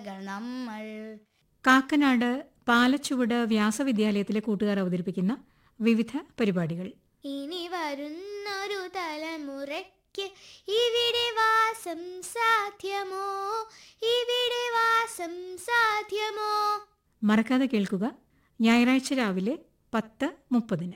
നമ്മൾ കാക്കനാട് പാലച്ചുവട് വ്യാസവിദ്യാലയത്തിലെ കൂട്ടുകാർ അവതരിപ്പിക്കുന്ന വിവിധ പരിപാടികൾ ഇനി വരുന്നൊരു തലമുറയ്ക്ക് ഇവിടെ വാസം സാധ്യമോ ഇവിടെ വാസം സാധ്യമോ മറക്കാതെ കേൾക്കുക ഞായറാഴ്ച രാവിലെ പത്ത് മുപ്പതിന്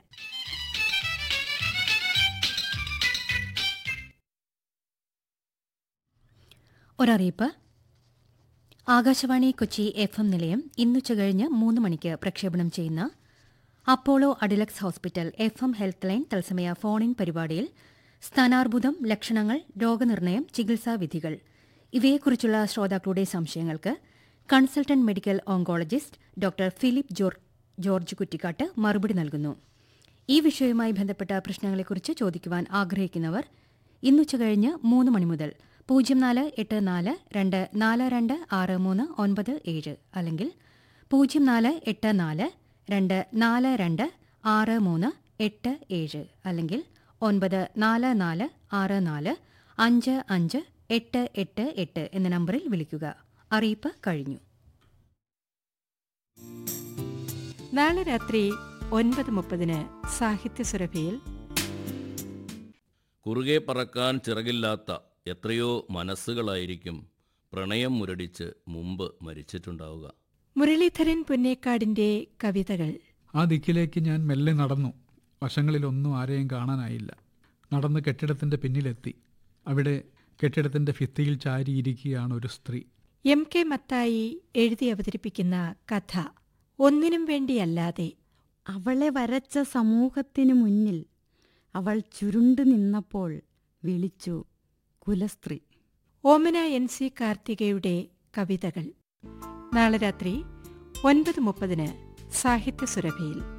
ഒരറിയിപ്പ് ആകാശവാണി കൊച്ചി എഫ് എം നിലയം ഇന്നുച്ച കഴിഞ്ഞ് മൂന്ന് മണിക്ക് പ്രക്ഷേപണം ചെയ്യുന്ന അപ്പോളോ അഡിലക്സ് ഹോസ്പിറ്റൽ എഫ് എം ഹെൽത്ത് ലൈൻ തത്സമയ ഫോൺ ഇൻ പരിപാടിയിൽ സ്ഥാനാർബുദം ലക്ഷണങ്ങൾ രോഗനിർണയം ചികിത്സാ വിധികൾ ഇവയെക്കുറിച്ചുള്ള ശ്രോതാക്കളുടെ സംശയങ്ങൾക്ക് consultant medical oncologist doctor Philip George George Kuttikkattu മറുപടി നൽകുന്നു ഈ വിഷയവുമായി ബന്ധപ്പെട്ട പ്രശ്നങ്ങളെക്കുറിച്ച് ചോദിക്കുവാൻ ആഗ്രഹിക്കുന്നവർ ഇന്നുച്ച കഴിഞ്ഞ് മൂന്ന് മണി മുതൽ പൂജ്യം നാല് എട്ട് നാല് രണ്ട് നാല് രണ്ട് ആറ് മൂന്ന് ഒൻപത് ഏഴ് അല്ലെങ്കിൽ പൂജ്യം നാല് എട്ട് നാല് രണ്ട് നാല് രണ്ട് ആറ് മൂന്ന് എട്ട് ഏഴ് അല്ലെങ്കിൽ ഒൻപത് നാല് നാല് ആറ് നാല് അഞ്ച് അഞ്ച് എട്ട് എട്ട് എട്ട് എന്ന നമ്പറിൽ വിളിക്കുക അറിയിപ്പ് കഴിഞ്ഞു നാളെ രാത്രി ഒൻപത് മുപ്പതിന് സാഹിത്യ സുരഭിയിൽ കുറുകെ പറക്കാൻ ചിറകില്ലാത്ത എത്രയോ മനസ്സുകളായിരിക്കും പ്രണയം മുരടിച്ച് മുമ്പ് മരിച്ചിട്ടുണ്ടാവുക മുരളീധരൻ പുന്നേക്കാടിന്റെ കവിതകൾ ആ ദിക്കിലേക്ക് ഞാൻ മെല്ലെ നടന്നു വശങ്ങളിലൊന്നും ആരെയും കാണാനായില്ല നടന്ന് കെട്ടിടത്തിൻ്റെ പിന്നിലെത്തി അവിടെ കെട്ടിടത്തിൻ്റെ ഭിത്തിയിൽ ചാരിയിരിക്കുകയാണ് ഒരു സ്ത്രീ എം കെ മത്തായി എഴുതി അവതരിപ്പിക്കുന്ന കഥ ഒന്നിനും വേണ്ടിയല്ലാതെ അവളെ വരച്ച സമൂഹത്തിനു മുന്നിൽ അവൾ ചുരുണ്ടു നിന്നപ്പോൾ വിളിച്ചു കുലസ്ത്രീ ഓമന എൻ സി കാർത്തികയുടെ കവിതകൾ നാളെ രാത്രി ഒൻപത് മുപ്പതിന് സാഹിത്യ സുരഭിയിൽ